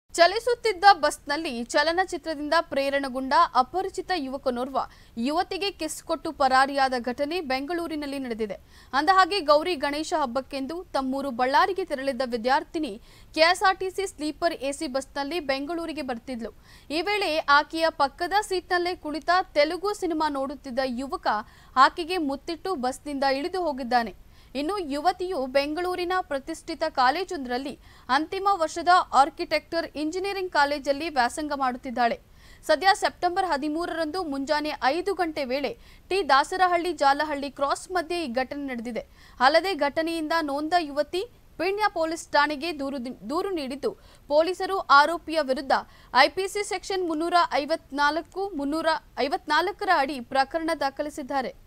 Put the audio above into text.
ಚಲಿಸುತ್ತಿದ್ದ ಬಸ್ನಲ್ಲಿ ಚಲನಚಿತ್ರದಿಂದ ಪ್ರೇರಣೆಗೊಂಡ ಅಪರಿಚಿತ ಯುವಕನೋರ್ವ ಯುವತಿಗೆ ಕಿಸ್ ಕೊಟ್ಟು ಪರಾರಿಯಾದ ಘಟನೆ ಬೆಂಗಳೂರಿನಲ್ಲಿ ನಡೆದಿದೆ ಅಂದಹಾಗೆ ಗೌರಿ ಗಣೇಶ ಹಬ್ಬಕ್ಕೆಂದು ತಮ್ಮೂರು ಬಳ್ಳಾರಿಗೆ ತೆರಳಿದ್ದ ವಿದ್ಯಾರ್ಥಿನಿ ಕೆಎಸ್ಆರ್ಟಿಸಿ ಸ್ಲೀಪರ್ ಎಸಿ ಬಸ್ನಲ್ಲಿ ಬೆಂಗಳೂರಿಗೆ ಬರ್ತಿದ್ಲು ಈ ವೇಳೆ ಆಕೆಯ ಪಕ್ಕದ ಸೀಟ್ನಲ್ಲೇ ಕುಳಿತ ತೆಲುಗು ಸಿನಿಮಾ ನೋಡುತ್ತಿದ್ದ ಯುವಕ ಆಕೆಗೆ ಮುತ್ತಿಟ್ಟು ಬಸ್ನಿಂದ ಇಳಿದು ಹೋಗಿದ್ದಾನೆ ಇನ್ನು ಯುವತಿಯು ಬೆಂಗಳೂರಿನ ಪ್ರತಿಷ್ಠಿತ ಕಾಲೇಜೊಂದರಲ್ಲಿ ಅಂತಿಮ ವರ್ಷದ ಆರ್ಕಿಟೆಕ್ಚರ್ ಇಂಜಿನಿಯರಿಂಗ್ ಕಾಲೇಜಲ್ಲಿ ವ್ಯಾಸಂಗ ಮಾಡುತ್ತಿದ್ದಾಳೆ ಸದ್ಯ ಸೆಪ್ಟೆಂಬರ್ ಹದಿಮೂರರಂದು ಮುಂಜಾನೆ ಐದು ಗಂಟೆ ವೇಳೆ ಟಿ ದಾಸರಹಳ್ಳಿ ಜಾಲಹಳ್ಳಿ ಕ್ರಾಸ್ ಮಧ್ಯೆ ಈ ಘಟನೆ ನಡೆದಿದೆ ಅಲ್ಲದೆ ಘಟನೆಯಿಂದ ನೊಂದ ಯುವತಿ ಪೀಣ್ಯ ಪೊಲೀಸ್ ಠಾಣೆಗೆ ದೂರು ದೂರು ನೀಡಿದ್ದು ಪೊಲೀಸರು ಆರೋಪಿಯ ವಿರುದ್ಧ ಐಪಿಸಿ ಸೆಕ್ಷನ್ ಮುನ್ನೂರ ಐವತ್ನಾಲ್ಕು ಮುನ್ನೂರ ಐವತ್ನಾಲ್ಕರ ಅಡಿ ಪ್ರಕರಣ ದಾಖಲಿಸಿದ್ದಾರೆ